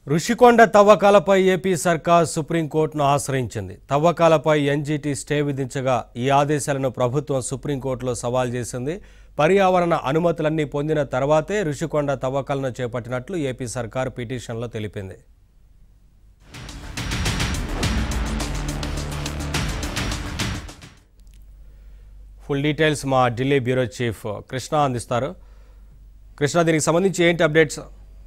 ఋషికొండ తవ్వకాలపై ఏపీ సర్కార్ సుప్రీంకోర్టును ఆశ్రయించింది తవ్వకాలపై ఎన్జీటీ స్టే విధించగా ఈ ఆదేశాలను ప్రభుత్వం సుప్రీంకోర్టులో సవాల్ చేసింది పర్యావరణ అనుమతులన్నీ పొందిన తర్వాతే ఋషికొండ తవ్వకాలను చేపట్టినట్లు ఏపీ సర్కార్ పిటిషన్లో తెలిపింది ఫుల్ డీటెయిల్స్ మా ఢిల్లీ బ్యూరో చీఫ్ కృష్ణ అందిస్తారు కృష్ణ దీనికి సంబంధించి ఏంటి అప్డేట్స్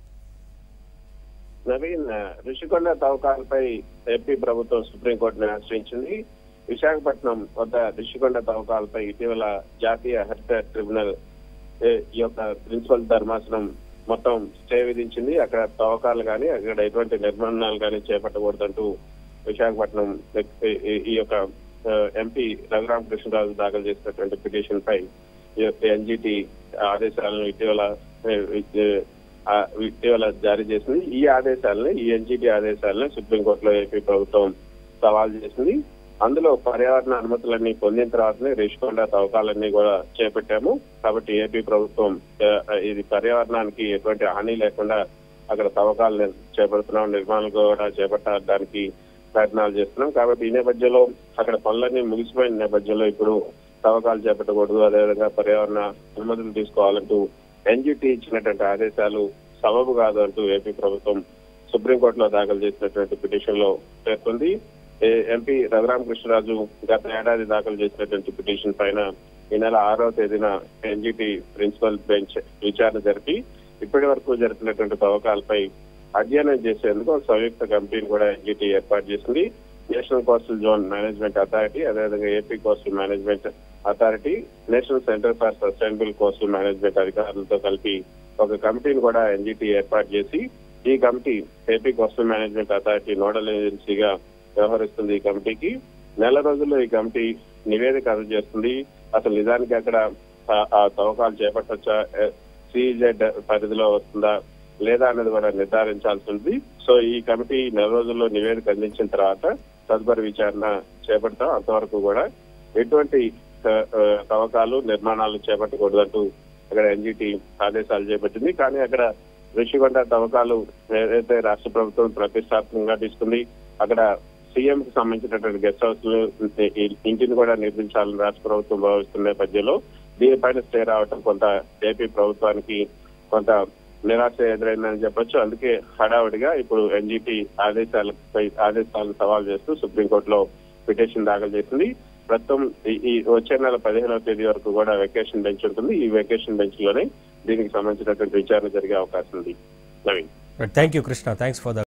నవీన్ ఋషికొండ తవ్వకాలపై ఏపీ ప్రభుత్వం సుప్రీంకోర్టును ఆశ్రయించింది విశాఖపట్నం వద్ద ఋషికొండ తవ్వకాలపై ఇటీవల జాతీయ హరిత ట్రిబ్యునల్ ఏ, ఈ యొక్క ప్రిన్సిపల్ ధర్మాసనం మొత్తం స్టే విధించింది అక్కడ తవ్వకాలు కానీ అక్కడ ఎటువంటి నిర్మాణాలు కానీ చేపట్టకూడదంటూ విశాఖపట్నం ఈ- ఈ- ఈ యొక్క ఆ, ఎంపీ రఘురామ కృష్ణరాజు దాఖలు చేసినటువంటి పిటిషన్ పై ఈ యొక్క ఎన్జిటి ఆదేశాలను ఇటీవల ఏ, ఏ, ఆ ఇటీవల జారీ చేసింది ఈ ఆదేశాలని ఈ ఎన్జిటి ఆదేశాలను సుప్రీంకోర్టులో ఏపీ ప్రభుత్వం సవాల్ చేసింది అందులో పర్యావరణ అనుమతులన్నీ పొందిన తర్వాతనే రిషికొండ తవ్వకాలన్నీ కూడా చేపట్టాము కాబట్టి ఏపీ ప్రభుత్వం ఆ, ఇది పర్యావరణానికి ఎటువంటి హాని లేకుండా అక్కడ తవ్వకాలు ని- చేపడుతున్నాం నిర్మాణాలు కూడా చేపట్టడానికి ప్రయత్నాలు చేస్తున్నాం కాబట్టి ఈ నేపథ్యంలో అక్కడ పనులన్నీ ముగిసిపోయిన నేపథ్యంలో ఇప్పుడు తవ్వకాలు చేపట్టకూడదు అదేవిధంగా పర్యావరణ అనుమతులు తీసుకోవాలంటూ ఎన్జిటి ఇచ్చినటువంటి ఆదేశాలు సబబు కాదు అంటూ ఏపీ ప్రభుత్వం సుప్రీంకోర్టులో దాఖలు చేసినటువంటి పిటిషన్ లో పేర్కొంది ఏ- ఎంపీ రఘురామకృష్ణరాజు గత ఏడాది దాఖలు చేసినటువంటి పిటిషన్ పైన ఈ నెల ఆరో తేదీన ఎన్జిటి ప్రిన్సిపల్ బెంచ్ విచారణ జరిపి ఇప్పటి వరకు జరిపినటువంటి తవ్వకాలపై అధ్యయనం చేసేందుకు ఒక సంయుక్త కమిటీని కూడా ఎన్జిటి ఏర్పాటు చేసింది national coastal zone management authority అదేవిధంగా AP coastal management authority national centre for sustainable coastal management అధికారులతో కలిపి ఒక కమిటీని కూడా ఎన్జిటి ఏర్పాటు చేసి ఈ committee AP coastal management authority nodal ఏజెన్సీగా వ్యవహరిస్తుంది ఈ కమిటీకి నెల రోజుల్లో ఈ కమిటీ నివేదిక అందజేస్తుంది అసలు నిజానికి అక్కడ ఆ- ఆ తవ్వకాలు చేపట్టచ్చా సిజెడ్ పరిధిలో వస్తుందా లేదా అనేది కూడా నిర్ధారించాల్సి ఉంది సో ఈ కమిటీ నెల రోజుల్లో నివేదిక అందించిన తర్వాత తదుపరి విచారణ చేపడతాం అంతవరకు కూడా ఎటువంటి ఆ, ఆ, తవ్వకాలు నిర్మాణాలు చేపట్టకూడదంటూ అక్కడ ఎన్జిటి ఆదేశాలు చేపట్టింది కానీ అక్కడ ఋషికొండ తవ్వకాలు ఏదైతే రాష్ట్ర ప్రభుత్వం ప్రతిష్టాత్మకంగా తీసుకుంది అక్కడ సీఎం కి సంబంధించినటువంటి గెస్ట్ హౌస్ ఇంటిని కూడా నిర్మించాలని రాష్ట్ర ప్రభుత్వం భావిస్తున్న నేపథ్యంలో దీనిపైన స్టే రావటం కొంత ఏపీ ప్రభుత్వానికి కొంత నిరాశ ఎదురైందని చెప్పొచ్చు అందుకే హడావుడిగా ఇప్పుడు ఎన్జిటి ఆదేశాలపై ఆదేశాలను సవాల్ చేస్తూ సుప్రీంకోర్టులో పిటిషన్ దాఖలు చేసింది ప్రస్తుతం ఈ- ఈ వచ్చే నెల పదిహేనవ తేదీ వరకు కూడా వెకేషన్ బెంచ్ ఉంటుంది ఈ వెకేషన్ బెంచ్ లోనే దీనికి సంబంధించినటువంటి విచారణ జరిగే అవకాశం ఉంది Naveen thank you Krishna thanks for the